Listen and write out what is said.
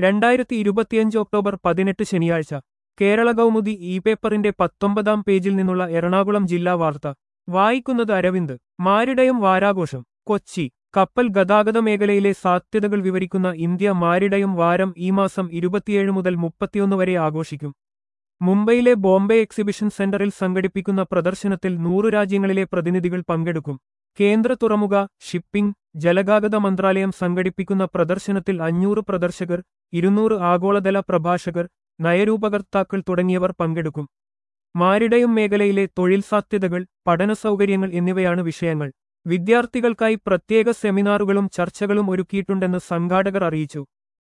രണ്ടായിരത്തി ഇരുപത്തിയഞ്ച് ഒക്ടോബർ പതിനെട്ട് ശനിയാഴ്ച കേരള കൗമുദി ഇ പേപ്പറിന്റെ പത്തൊമ്പതാം പേജിൽ നിന്നുള്ള എറണാകുളം ജില്ലാ വാർത്ത വായിക്കുന്നത് അരവിന്ദ് മാരിടയം വാരാഘോഷം കൊച്ചി കപ്പൽ ഗതാഗത മേഖലയിലെ സാധ്യതകൾ വിവരിക്കുന്ന ഇന്ത്യ മാരിടയം വാരം ഈ മാസം ഇരുപത്തിയേഴ് മുതൽ മുപ്പത്തിയൊന്ന് വരെ ആഘോഷിക്കും മുംബൈയിലെ ബോംബെ എക്സിബിഷൻ സെന്ററിൽ സംഘടിപ്പിക്കുന്ന പ്രദർശനത്തിൽ നൂറ് രാജ്യങ്ങളിലെ പ്രതിനിധികൾ പങ്കെടുക്കും കേന്ദ്ര തുറമുഖ ഷിപ്പിംഗ് ജലഗാഗത മന്ത്രാലയം സംഘടിപ്പിക്കുന്ന പ്രദർശനത്തിൽ അഞ്ഞൂറ് പ്രദർശകർ ഇരുന്നൂറ് ആഗോളതല പ്രഭാഷകർ നയരൂപകർത്താക്കൾ തുടങ്ങിയവർ പങ്കെടുക്കും മാരിടയും മേഖലയിലെ തൊഴിൽ സാധ്യതകൾ പഠന സൗകര്യങ്ങൾ എന്നിവയാണ് വിഷയങ്ങൾ വിദ്യാർത്ഥികൾക്കായി പ്രത്യേക സെമിനാറുകളും ചർച്ചകളും ഒരുക്കിയിട്ടുണ്ടെന്ന് സംഘാടകർ അറിയിച്ചു